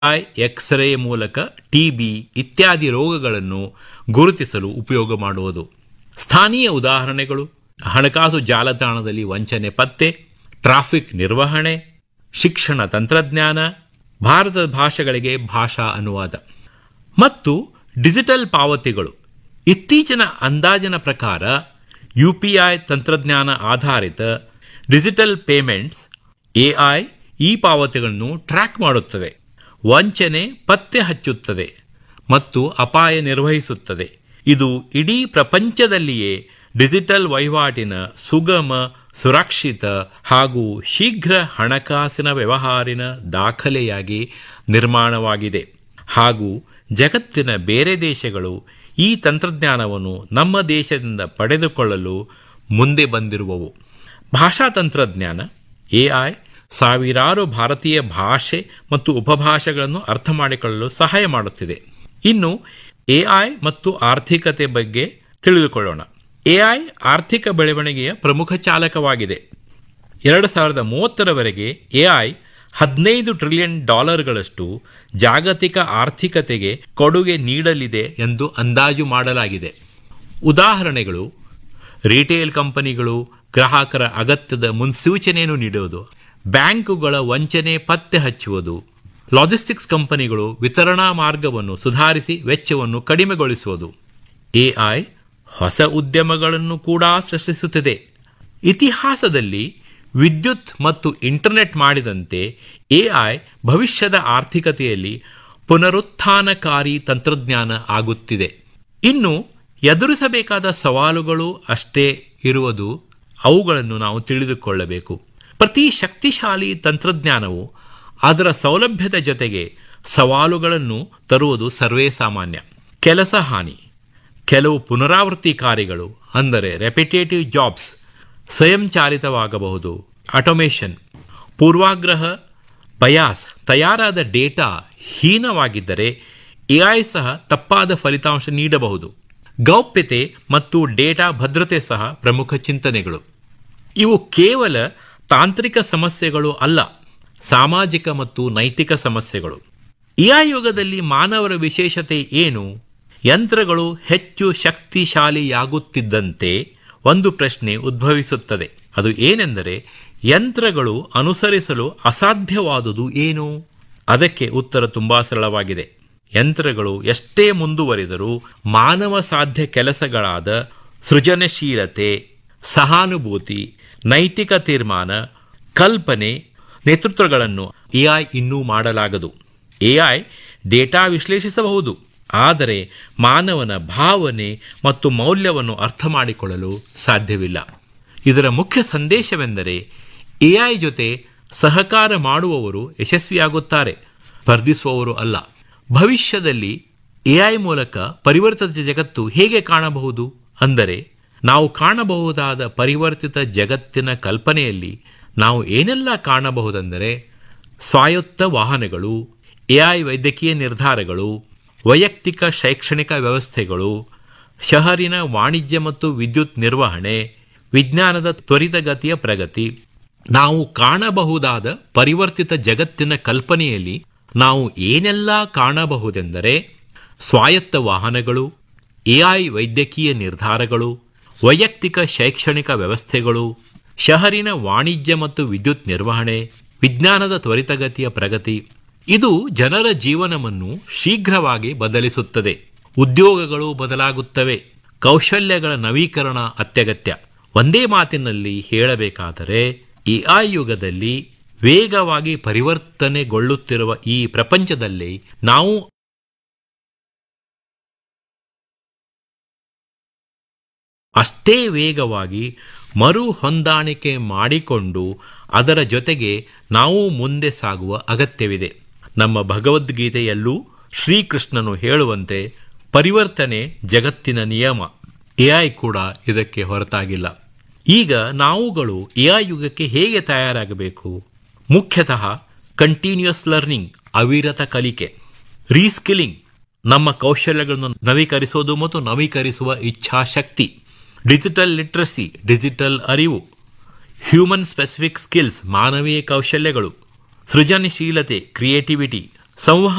I x ray ಮೂಲಕ TB ಇತ್ಯಾದಿ ರೋಗಗಳನ್ನು ಗುರುತಿಸಲು ಉಪಯೋಗ ಮಾಡುವುದು ಸ್ಥಾನೀಯ ಉದಾಹರಣೆಗಳು ಹಣಕಾಸು ಜಾಲತಾಣದಲ್ಲಿ ವಂಚನೆ ಪತ್ತೆ ಟ್ರಾಫಿಕ್ ನಿರ್ವಹಣೆ ಶಿಕ್ಷಣ ತಂತ್ರಜ್ಞಾನ ಭಾರತದ ಭಾಷೆಗಳಿಗೆ ಭಾಷಾ ಅನುವಾದ ಮತ್ತು ಡಿಜಿಟಲ್ ಪಾವತಿಗಳು ಇತ್ತೀಚಿನ ಅಂದಾಜಿನ ಪ್ರಕಾರ ಯು ಪಿ ಐ ತಂತ್ರಜ್ಞಾನ ಆಧಾರಿತ ಡಿಜಿಟಲ್ ಪೇಮೆಂಟ್ಸ್ ಎಐ ಈ ಪಾವತಿಗಳನ್ನು ಟ್ರ್ಯಾಕ್ ಮಾಡುತ್ತದೆ ವಂಚನೆ ಪತ್ತೆ ಹಚ್ಚುತ್ತದೆ ಮತ್ತು ಅಪಾಯ ನಿರ್ವಹಿಸುತ್ತದೆ ಇದು ಇಡೀ ಪ್ರಪಂಚದಲ್ಲಿಯೇ ಡಿಜಿಟಲ್ ವಹಿವಾಟಿನ ಸುಗಮ ಸುರಕ್ಷಿತ ಹಾಗೂ ಶೀಘ್ರ ಹಣಕಾಸಿನ ವ್ಯವಹಾರಿನ ದಾಖಲೆಯಾಗಿ ನಿರ್ಮಾಣವಾಗಿದೆ ಹಾಗೂ ಜಗತ್ತಿನ ಬೇರೆ ದೇಶಗಳು ಈ ತಂತ್ರಜ್ಞಾನವನ್ನು ನಮ್ಮ ದೇಶದಿಂದ ಪಡೆದುಕೊಳ್ಳಲು ಮುಂದೆ ಬಂದಿರುವವು ಭಾಷಾ ತಂತ್ರಜ್ಞಾನ ಎಐ ಸಾವಿರಾರು ಭಾರತೀಯ ಭಾಷೆ ಮತ್ತು ಉಪಭಾಷೆಗಳನ್ನು ಅರ್ಥ ಮಾಡಿಕೊಳ್ಳಲು ಸಹಾಯ ಮಾಡುತ್ತಿದೆ ಇನ್ನು ಎಐ ಮತ್ತು ಆರ್ಥಿಕತೆ ಬಗ್ಗೆ ತಿಳಿದುಕೊಳ್ಳೋಣ ಎಐ ಆರ್ಥಿಕ ಬೆಳವಣಿಗೆಯ ಪ್ರಮುಖ ಚಾಲಕವಾಗಿದೆ ಎರಡು ಸಾವಿರದ ಮೂವತ್ತರವರೆಗೆ ಎಐ ಹದಿನೈದು ಟ್ರಿಲಿಯನ್ ಡಾಲರ್ಗಳಷ್ಟು ಜಾಗತಿಕ ಆರ್ಥಿಕತೆಗೆ ಕೊಡುಗೆ ನೀಡಲಿದೆ ಎಂದು ಅಂದಾಜು ಮಾಡಲಾಗಿದೆ ಉದಾಹರಣೆಗಳು ರಿಟೇಲ್ ಕಂಪನಿಗಳು ಗ್ರಾಹಕರ ಅಗತ್ಯದ ಮುನ್ಸೂಚನೆಯನ್ನು ನೀಡುವುದು ಬ್ಯಾಂಕುಗಳ ವಂಚನೆ ಪತ್ತೆ ಹಚ್ಚುವುದು ಲಾಜಿಸ್ಟಿಕ್ಸ್ ಕಂಪನಿಗಳು ವಿತರಣಾ ಮಾರ್ಗವನ್ನು ಸುಧಾರಿಸಿ ವೆಚ್ಚವನ್ನು ಕಡಿಮೆಗೊಳಿಸುವುದು ಎಐ ಹೊಸ ಉದ್ಯಮಗಳನ್ನು ಕೂಡ ಸೃಷ್ಟಿಸುತ್ತದೆ ಇತಿಹಾಸದಲ್ಲಿ ವಿದ್ಯುತ್ ಮತ್ತು ಇಂಟರ್ನೆಟ್ ಮಾಡಿದಂತೆ ಎಐ ಭವಿಷ್ಯದ ಆರ್ಥಿಕತೆಯಲ್ಲಿ ಪುನರುತ್ಥಾನಕಾರಿ ತಂತ್ರಜ್ಞಾನ ಆಗುತ್ತಿದೆ ಇನ್ನು ಎದುರಿಸಬೇಕಾದ ಸವಾಲುಗಳು ಅಷ್ಟೇ ಇರುವುದು ಅವುಗಳನ್ನು ನಾವು ತಿಳಿದುಕೊಳ್ಳಬೇಕು ಪ್ರತಿ ಶಕ್ತಿಶಾಲಿ ತಂತ್ರಜ್ಞಾನವು ಅದರ ಸೌಲಭ್ಯದ ಜೊತೆಗೆ ಸವಾಲುಗಳನ್ನು ತರುವುದು ಸರ್ವೇ ಸಾಮಾನ್ಯ ಕೆಲಸ ಹಾನಿ ಕೆಲವು ಪುನರಾವರ್ತಿ ಕಾರ್ಯಗಳು ಅಂದರೆ ರೆಪಿಟೇಟಿವ್ ಜಾಬ್ಸ್ ಸ್ವಯಂಚಾಲಿತವಾಗಬಹುದು ಆಟೋಮೇಷನ್ ಪೂರ್ವಾಗ್ರಹ ಬಯಾಸ್ ತಯಾರಾದ ಡೇಟಾ ಹೀನವಾಗಿದ್ದರೆ ಎಐ ಸಹ ತಪ್ಪಾದ ಫಲಿತಾಂಶ ನೀಡಬಹುದು ಗೌಪ್ಯತೆ ಮತ್ತು ಡೇಟಾ ಭದ್ರತೆ ಸಹ ಪ್ರಮುಖ ಚಿಂತನೆಗಳು ಇವು ಕೇವಲ ತಾಂತ್ರಿಕ ಸಮಸ್ಯೆಗಳು ಅಲ್ಲ ಸಾಮಾಜಿಕ ಮತ್ತು ನೈತಿಕ ಸಮಸ್ಯೆಗಳು ಎಐ ಯುಗದಲ್ಲಿ ಮಾನವರ ವಿಶೇಷತೆ ಏನು ಯಂತ್ರಗಳು ಹೆಚ್ಚು ಶಕ್ತಿಶಾಲಿಯಾಗುತ್ತಿದ್ದಂತೆ ಒಂದು ಪ್ರಶ್ನೆ ಉದ್ಭವಿಸುತ್ತದೆ ಅದು ಏನೆಂದರೆ ಯಂತ್ರಗಳು ಅನುಸರಿಸಲು ಅಸಾಧ್ಯವಾದುದು ಏನು ಅದಕ್ಕೆ ಉತ್ತರ ತುಂಬಾ ಸರಳವಾಗಿದೆ ಯಂತ್ರಗಳು ಎಷ್ಟೇ ಮುಂದುವರಿದರೂ ಮಾನವ ಸಾಧ್ಯ ಕೆಲಸಗಳಾದ ಸೃಜನಶೀಲತೆ ಸಹಾನುಭೂತಿ ನೈತಿಕ ತೀರ್ಮಾನ ಕಲ್ಪನೆ ನೇತೃತ್ವಗಳನ್ನು ಎಐ ಇನ್ನೂ ಮಾಡಲಾಗದು ಎಐ ಡೇಟಾ ವಿಶ್ಲೇಷಿಸಬಹುದು ಆದರೆ ಮಾನವನ ಭಾವನೆ ಮತ್ತು ಮೌಲ್ಯವನ್ನು ಅರ್ಥ ಮಾಡಿಕೊಳ್ಳಲು ಸಾಧ್ಯವಿಲ್ಲ ಇದರ ಮುಖ್ಯ ಸಂದೇಶವೆಂದರೆ ಎಐ ಜೊತೆ ಸಹಕಾರ ಮಾಡುವವರು ಯಶಸ್ವಿಯಾಗುತ್ತಾರೆ ಸ್ಪರ್ಧಿಸುವವರು ಅಲ್ಲ ಭವಿಷ್ಯದಲ್ಲಿ ಎಐ ಮೂಲಕ ಪರಿವರ್ತಿತ ಜಗತ್ತು ಹೇಗೆ ಕಾಣಬಹುದು ಅಂದರೆ ನಾವು ಕಾಣಬಹುದಾದ ಪರಿವರ್ತಿತ ಜಗತ್ತಿನ ಕಲ್ಪನೆಯಲ್ಲಿ ನಾವು ಏನೆಲ್ಲ ಕಾಣಬಹುದೆಂದರೆ ಸ್ವಾಯತ್ತ ವಾಹನಗಳು ಎಐ ವೈದ್ಯಕೀಯ ನಿರ್ಧಾರಗಳು ವೈಯಕ್ತಿಕ ಶೈಕ್ಷಣಿಕ ವ್ಯವಸ್ಥೆಗಳು ಶಹರಿನ ವಾಣಿಜ್ಯ ಮತ್ತು ವಿದ್ಯುತ್ ನಿರ್ವಹಣೆ ವಿಜ್ಞಾನದ ತ್ವರಿತಗತಿಯ ಪ್ರಗತಿ ನಾವು ಕಾಣಬಹುದಾದ ಪರಿವರ್ತಿತ ಜಗತ್ತಿನ ಕಲ್ಪನೆಯಲ್ಲಿ ನಾವು ಏನೆಲ್ಲ ಕಾಣಬಹುದೆಂದರೆ ಸ್ವಾಯತ್ತ ವಾಹನಗಳು ಎಐ ವೈದ್ಯಕೀಯ ನಿರ್ಧಾರಗಳು ವೈಯಕ್ತಿಕ ಶೈಕ್ಷಣಿಕ ವ್ಯವಸ್ಥೆಗಳು ಶಹರಿನ ವಾಣಿಜ್ಯ ಮತ್ತು ವಿದ್ಯುತ್ ನಿರ್ವಹಣೆ ವಿಜ್ಞಾನದ ತ್ವರಿತಗತಿಯ ಪ್ರಗತಿ ಇದು ಜನರ ಜೀವನವನ್ನು ಶೀಘ್ರವಾಗಿ ಬದಲಿಸುತ್ತದೆ ಉದ್ಯೋಗಗಳು ಬದಲಾಗುತ್ತವೆ ಕೌಶಲ್ಯಗಳ ನವೀಕರಣ ಅತ್ಯಗತ್ಯ ಒಂದೇ ಮಾತಿನಲ್ಲಿ ಹೇಳಬೇಕಾದರೆ ಎಐ ಯುಗದಲ್ಲಿ ವೇಗವಾಗಿ ಪರಿವರ್ತನೆಗೊಳ್ಳುತ್ತಿರುವ ಈ ಪ್ರಪಂಚದಲ್ಲಿ ನಾವು ಅಷ್ಟೇ ವೇಗವಾಗಿ ಮರು ಹೊಂದಾಣಿಕೆ ಮಾಡಿಕೊಂಡು ಅದರ ಜೊತೆಗೆ ನಾವು ಮುಂದೆ ಸಾಗುವ ಅಗತ್ಯವಿದೆ ನಮ್ಮ ಭಗವದ್ಗೀತೆಯಲ್ಲೂ ಶ್ರೀಕೃಷ್ಣನು ಹೇಳುವಂತೆ ಪರಿವರ್ತನೆ ಜಗತ್ತಿನ ನಿಯಮ ಎಐ ಕೂಡ ಇದಕ್ಕೆ ಹೊರತಾಗಿಲ್ಲ ಈಗ ನಾವುಗಳು ಎಐ ಯುಗಕ್ಕೆ ಹೇಗೆ ತಯಾರಾಗಬೇಕು ಮುಖ್ಯತಃ ಕಂಟಿನ್ಯೂಸ್ ಲರ್ನಿಂಗ್ ಅವಿರತ ಕಲಿಕೆ ರೀಸ್ಕಿಲಿಂಗ್ ನಮ್ಮ ಕೌಶಲ್ಯಗಳನ್ನು ನವೀಕರಿಸೋದು ಮತ್ತು ನವೀಕರಿಸುವ ಇಚ್ಛಾಶಕ್ತಿ ಡಿಜಿಟಲ್ ಲಿಟ್ರಸಿ ಡಿಜಿಟಲ್ ಅರಿವು ಹ್ಯೂಮನ್ ಸ್ಪೆಸಿಫಿಕ್ ಸ್ಕಿಲ್ಸ್ ಮಾನವೀಯ ಕೌಶಲ್ಯಗಳು ಸೃಜನಶೀಲತೆ ಕ್ರಿಯೇಟಿವಿಟಿ ಸಂವಹನ